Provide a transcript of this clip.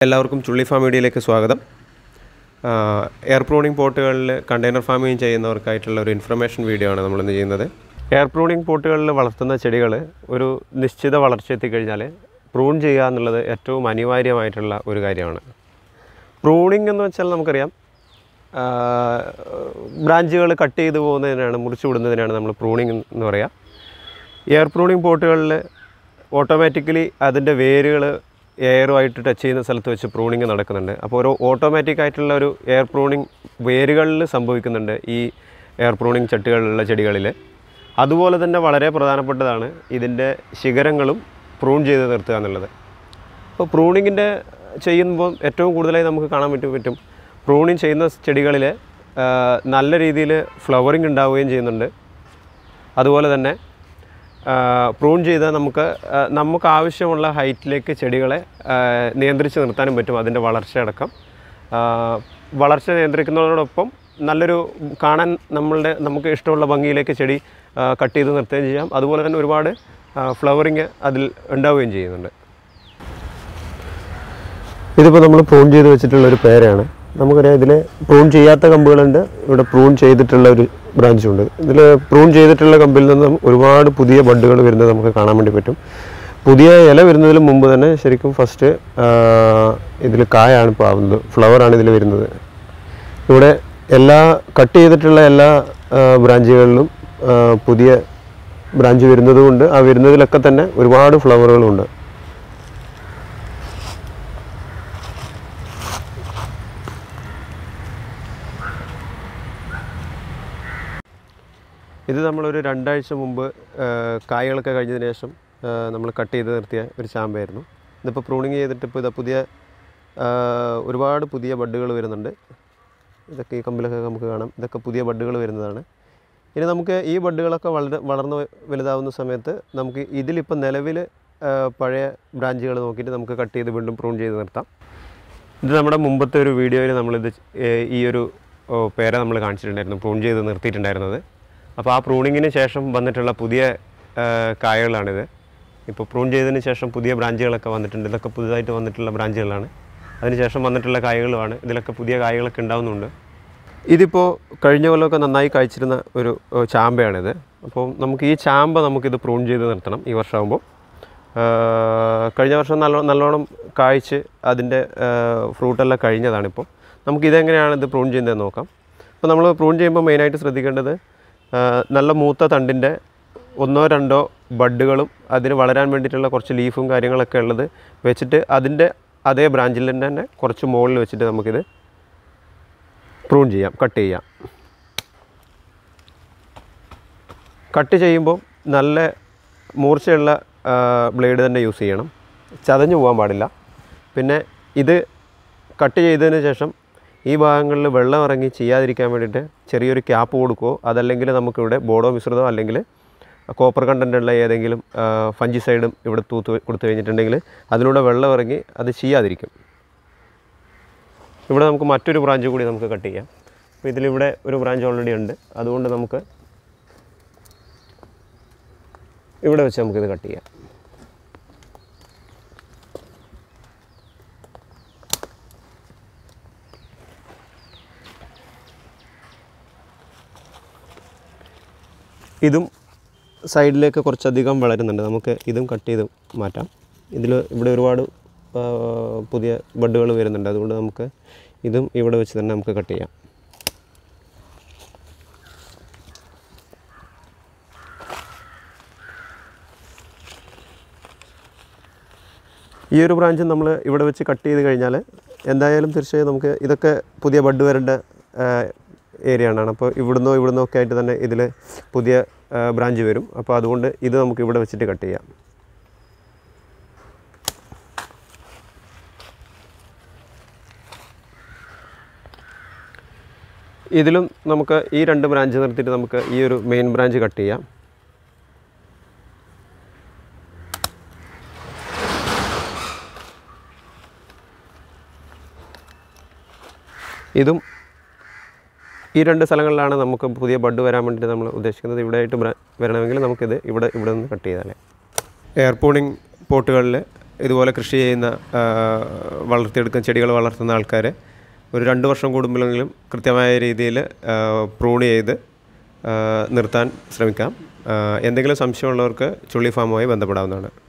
എല്ലാവർക്കും ചുള്ളി ഫാം മീഡിയയിലേക്ക് സ്വാഗതം ആഹ് എയർ പ്രൂണിംഗ് പോട്ടുകളിൽ കണ്ടെയ്നർ ഫാമിംഗ് ചെയ്യുന്നവർക്കായിട്ടുള്ള ഒരു ഇൻഫർമേഷൻ വീഡിയോ ആണ് നമ്മളിന്ന് ചെയ്യുന്നത് എയർ പ്രൂണിംഗ് പോട്ടുകളിൽ വളർത്തുന്ന ചെടികൾ ഒരു നിശ്ചിത വളർച്ച എത്തിക്കഴിഞ്ഞാൽ പ്രൂൺ ചെയ്യുക എന്നുള്ളത് ഏറ്റവും അനിവാര്യമായിട്ടുള്ള ഒരു കാര്യമാണ് പ്രൂണിംഗ് എന്ന് വെച്ചാൽ നമുക്കറിയാം ബ്രാഞ്ചുകൾ കട്ട് ചെയ്തു പോകുന്നതിനാണ് മുറിച്ചു വിടുന്നതിനാണ് നമ്മൾ പ്രൂണിംഗ് എന്ന് പറയുക എയർ പ്രൂണിംഗ് പോട്ടുകളിൽ ഓട്ടോമാറ്റിക്കലി അതിൻ്റെ വേരുകൾ എയറുമായിട്ട് ടച്ച് ചെയ്യുന്ന സ്ഥലത്ത് വെച്ച് പ്രൂണിങ് നടക്കുന്നുണ്ട് അപ്പോൾ ഒരു ഓട്ടോമാറ്റിക് ആയിട്ടുള്ള ഒരു എയർ പ്രൂണിങ് വേരുകളിൽ സംഭവിക്കുന്നുണ്ട് ഈ എയർ പ്രൂണിങ് ചട്ടികളിലുള്ള ചെടികളിൽ അതുപോലെ തന്നെ വളരെ പ്രധാനപ്പെട്ടതാണ് ഇതിൻ്റെ ശിഖരങ്ങളും പ്രൂൺ ചെയ്ത് നിർത്തുക എന്നുള്ളത് അപ്പോൾ പ്രൂണിങ്ങിൻ്റെ ചെയ്യുമ്പോൾ ഏറ്റവും കൂടുതലായി നമുക്ക് കാണാൻ പറ്റും പറ്റും പ്രൂണിങ് ചെയ്യുന്ന ചെടികളിൽ നല്ല രീതിയിൽ ഫ്ലവറിങ് ഉണ്ടാവുകയും ചെയ്യുന്നുണ്ട് അതുപോലെ തന്നെ പ്രൂൺ ചെയ്ത് നമുക്ക് ആ, നമുക്ക് ആവശ്യമുള്ള ഹൈറ്റിലേക്ക് ചെടികളെ ആ, നിയന്ത്രിച്ച് നിർത്താനും പറ്റും അതിൻ്റെ വളർച്ചയടക്കം ആ, വളർച്ച നിയന്ത്രിക്കുന്നതോടൊപ്പം നല്ലൊരു കാണാൻ നമ്മളുടെ നമുക്ക് ഇഷ്ടമുള്ള ഭംഗിയിലേക്ക് ചെടി കട്ട് ചെയ്ത് നിർത്തുകയും ചെയ്യാം അതുപോലെ തന്നെ ഒരുപാട് ഫ്ലവറിങ് അതിൽ ഉണ്ടാവുകയും ചെയ്യുന്നുണ്ട് ഇതിപ്പോൾ നമ്മൾ പ്രൂൺ ചെയ്ത് വെച്ചിട്ടുള്ള ഒരു പേരാണ് നമുക്കറിയാം ഇതിൽ പ്രൂൺ ചെയ്യാത്ത കമ്പുകളുണ്ട് ഇവിടെ പ്രൂൺ ചെയ്തിട്ടുള്ള ഒരു ബ്രാഞ്ചും ഉണ്ട് ഇതിൽ പ്രൂൺ ചെയ്തിട്ടുള്ള കമ്പിൽ നിന്നും ഒരുപാട് പുതിയ ബഡുകൾ വരുന്നത് നമുക്ക് കാണാൻ വേണ്ടി പറ്റും പുതിയ ഇല വരുന്നതിന് മുമ്പ് തന്നെ ശരിക്കും ഫസ്റ്റ് ഇതിൽ കായാണ് ഇപ്പോൾ ആവുന്നത് ഫ്ലവറാണ് ഇതിൽ വരുന്നത് ഇവിടെ എല്ലാ കട്ട് ചെയ്തിട്ടുള്ള എല്ലാ ബ്രാഞ്ചുകളിലും പുതിയ ബ്രാഞ്ച് വരുന്നത് കൊണ്ട് ആ വരുന്നതിലൊക്കെ തന്നെ ഒരുപാട് ഫ്ലവറുകളുണ്ട് ഇത് നമ്മളൊരു രണ്ടാഴ്ച മുമ്പ് ആ, കായകളൊക്കെ കഴിഞ്ഞതിന് ശേഷം നമ്മൾ കട്ട് ചെയ്ത് നിർത്തിയ ഒരു ചാമ്പയായിരുന്നു ഇതിപ്പോൾ പ്രൂണിങ് ചെയ്തിട്ട് ഇപ്പോൾ ഇതാ പുതിയ ആ, ഒരുപാട് പുതിയ ബഡുകൾ വരുന്നുണ്ട് ഇതൊക്കെ ഈ കമ്പിലൊക്കെ നമുക്ക് കാണാം ഇതൊക്കെ പുതിയ ബഡുകൾ വരുന്നതാണ് ഇനി നമുക്ക് ഈ ബഡുകളൊക്കെ വളരെ വളർന്ന് വലുതാവുന്ന സമയത്ത് നമുക്ക് ഇതിലിപ്പോൾ നിലവിൽ പഴയ ബ്രാഞ്ചുകൾ നോക്കിയിട്ട് നമുക്ക് കട്ട് ചെയ്ത് വീണ്ടും പ്രൂൺ ചെയ്ത് നിർത്താം ഇത് നമ്മുടെ മുമ്പത്തെ ഒരു വീഡിയോയിൽ നമ്മളിത് ഏഹ് ഈ ഒരു ഓ, പേര നമ്മൾ കാണിച്ചിട്ടുണ്ടായിരുന്നു പ്രൂൺ ചെയ്ത് നിർത്തിയിട്ടുണ്ടായിരുന്നത് അപ്പോൾ ആ പ്രൂണിങ്ങിന് ശേഷം വന്നിട്ടുള്ള പുതിയ ഏഹ് കായകളാണിത് ഇപ്പോൾ പ്രൂൺ ചെയ്തതിന് ശേഷം പുതിയ ബ്രാഞ്ചുകളൊക്കെ വന്നിട്ടുണ്ട് ഇതൊക്കെ പുതുതായിട്ട് വന്നിട്ടുള്ള ബ്രാഞ്ചുകളാണ് അതിനുശേഷം വന്നിട്ടുള്ള കായകളുമാണ് ഇതിലൊക്കെ പുതിയ കായകളൊക്കെ ഉണ്ടാവുന്നുണ്ട് ഇതിപ്പോൾ കഴിഞ്ഞ കൊല്ലമൊക്കെ നന്നായി കഴിച്ചിരുന്ന ഒരു ഏഹ് ചാമ്പയാണിത് അപ്പോൾ നമുക്ക് ഈ ചാമ്പ നമുക്കിത് പ്രൂൺ ചെയ്ത് നിർത്തണം ഈ വർഷമാകുമ്പോൾ ആഹ് കഴിഞ്ഞ വർഷം നല്ല നല്ലോണം കായ്ച്ച് അതിൻ്റെ ഫ്രൂട്ടെല്ലാം കഴിഞ്ഞതാണിപ്പോൾ നമുക്ക് ഇതെങ്ങനെയാണ് ഇത് പ്രൂൺ ചെയ്യുന്നതെന്ന് നോക്കാം അപ്പോൾ നമ്മൾ പ്രൂൺ ചെയ്യുമ്പോൾ മെയിനായിട്ട് ശ്രദ്ധിക്കേണ്ടത് ആഹ് നല്ല മൂത്ത തണ്ടിൻ്റെ ഒന്നോ രണ്ടോ ബഡുകളും അതിന് വളരാൻ വേണ്ടിയിട്ടുള്ള കുറച്ച് ലീഫും കാര്യങ്ങളൊക്കെ ഉള്ളത് വെച്ചിട്ട് അതിൻ്റെ അതേ ബ്രാഞ്ചിൽ തന്നെ കുറച്ച് മുകളിൽ വെച്ചിട്ട് നമുക്കിത് പ്രൂൺ ചെയ്യാം കട്ട് ചെയ്യാം കട്ട് ചെയ്യുമ്പോൾ നല്ല മൂർച്ചയുള്ള ബ്ലേഡ് തന്നെ യൂസ് ചെയ്യണം ചതഞ്ഞു പോകാൻ പാടില്ല പിന്നെ ഇത് കട്ട് ചെയ്തതിന് ശേഷം ഈ ഭാഗങ്ങളിൽ വെള്ളം ഇറങ്ങി ചെയ്യാതിരിക്കാൻ വേണ്ടിയിട്ട് ചെറിയൊരു ക്യാപ്പ് കൊടുക്കുകയോ അതല്ലെങ്കിൽ നമുക്കിവിടെ ബോഡോ മിശ്രിതമോ അല്ലെങ്കിൽ കോപ്പർ കണ്ടൻ്റ് ഉള്ള ഏതെങ്കിലും ഫഞ്ചിസൈഡും ഇവിടെ തൂത്ത് കൊടുത്തു കഴിഞ്ഞിട്ടുണ്ടെങ്കിൽ അതിലൂടെ വെള്ളം ഇറങ്ങി അത് ചെയ്യാതിരിക്കും ഇവിടെ നമുക്ക് മറ്റൊരു ബ്രാഞ്ച് കൂടി നമുക്ക് കട്ട് ചെയ്യാം അപ്പോൾ ഇതിലിവിടെ ഒരു ബ്രാഞ്ച് ഓൾറെഡി ഉണ്ട് അതുകൊണ്ട് നമുക്ക് ഇവിടെ വെച്ച് നമുക്കിത് കട്ട് ചെയ്യാം ഇതും സൈഡിലേക്ക് കുറച്ചധികം വളരുന്നുണ്ട് നമുക്ക് ഇതും കട്ട് ചെയ്ത് മാറ്റാം ഇതിൽ ഇവിടെ ഒരുപാട് ആ, പുതിയ ബഡുകൾ വരുന്നുണ്ട് അതുകൊണ്ട് നമുക്ക് ഇതും ഇവിടെ വെച്ച് തന്നെ നമുക്ക് കട്ട് ചെയ്യാം ഈ ഒരു ബ്രാഞ്ച് നമ്മൾ ഇവിടെ വെച്ച് കട്ട് ചെയ്ത് കഴിഞ്ഞാൽ എന്തായാലും തീർച്ചയായും നമുക്ക് ഇതൊക്കെ പുതിയ ബഡ് വരേണ്ട ഏരിയ ആണ് അപ്പോൾ ഇവിടുന്നോ ഇവിടുന്നോ ഒക്കെ ആയിട്ട് തന്നെ ഇതിൽ പുതിയ ബ്രാഞ്ച് വരും അപ്പോൾ അതുകൊണ്ട് ഇത് നമുക്ക് ഇവിടെ വെച്ചിട്ട് കട്ട് ചെയ്യാം ഇതിലും നമുക്ക് ഈ രണ്ട് ബ്രാഞ്ച് നിർത്തിയിട്ട് നമുക്ക് ഈ ഒരു മെയിൻ ബ്രാഞ്ച് കട്ട് ചെയ്യാം ഇതും ഈ രണ്ട് സ്ഥലങ്ങളിലാണ് നമുക്ക് പുതിയ ബഡ് വരാൻ വേണ്ടിയിട്ട് നമ്മൾ ഉദ്ദേശിക്കുന്നത് ഇവിടെയായിട്ട് ബ്ര- വരണമെങ്കിൽ നമുക്കിത് ഇവിടെ ഇവിടെ നിന്ന് കട്ട് ചെയ്താലേ എയർ പൂണിങ് പോട്ടുകളിൽ ഇതുപോലെ കൃഷി ചെയ്യുന്ന ആ, വളർത്തിയെടുക്കുന്ന ചെടികൾ വളർത്തുന്ന ആൾക്കാർ ഒരു രണ്ട് വർഷം കൂടുമ്പോഴെങ്കിലും കൃത്യമായ രീതിയിൽ പ്രൂൺ ചെയ്ത് ആ, നിർത്താൻ ശ്രമിക്കാം ആ, എന്തെങ്കിലും സംശയമുള്ളവർക്ക് ചുള്ളി ഫാമുമായി ബന്ധപ്പെടാവുന്നതാണ്